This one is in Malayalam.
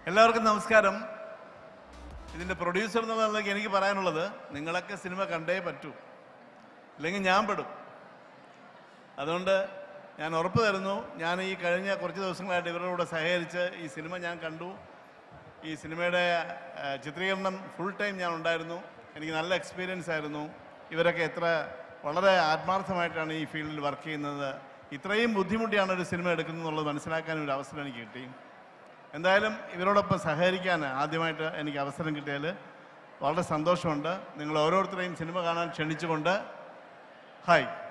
എല്ലാവർക്കും നമസ്കാരം ഇതിൻ്റെ പ്രൊഡ്യൂസർ എന്നുള്ള നിലയ്ക്ക് എനിക്ക് പറയാനുള്ളത് നിങ്ങളൊക്കെ സിനിമ കണ്ടേ പറ്റൂ ഇല്ലെങ്കിൽ ഞാൻ പെടും അതുകൊണ്ട് ഞാൻ ഉറപ്പ് തരുന്നു ഞാൻ ഈ കഴിഞ്ഞ കുറച്ച് ദിവസങ്ങളായിട്ട് ഇവരുടെ കൂടെ സഹകരിച്ച് ഈ സിനിമ ഞാൻ കണ്ടു ഈ സിനിമയുടെ ആ, ചിത്രീകരണം ഫുൾ ടൈം ഞാൻ ഉണ്ടായിരുന്നു എനിക്ക് നല്ല എക്സ്പീരിയൻസ് ആയിരുന്നു ഇവരൊക്കെ എത്ര വളരെ ആത്മാർത്ഥമായിട്ടാണ് ഈ ഫീൽഡിൽ വർക്ക് ചെയ്യുന്നത് ഇത്രയും ബുദ്ധിമുട്ടിയാണ് ഒരു സിനിമ എടുക്കുന്നത് എന്നുള്ളത് മനസ്സിലാക്കാൻ ഒരു അവസരം എനിക്ക് കിട്ടി എന്തായാലും ഇവരോടൊപ്പം സഹകരിക്കാൻ ആദ്യമായിട്ട് എനിക്ക് അവസരം കിട്ടിയതിൽ വളരെ സന്തോഷമുണ്ട് നിങ്ങൾ ഓരോരുത്തരെയും സിനിമ കാണാൻ ക്ഷണിച്ചുകൊണ്ട് ഹായ്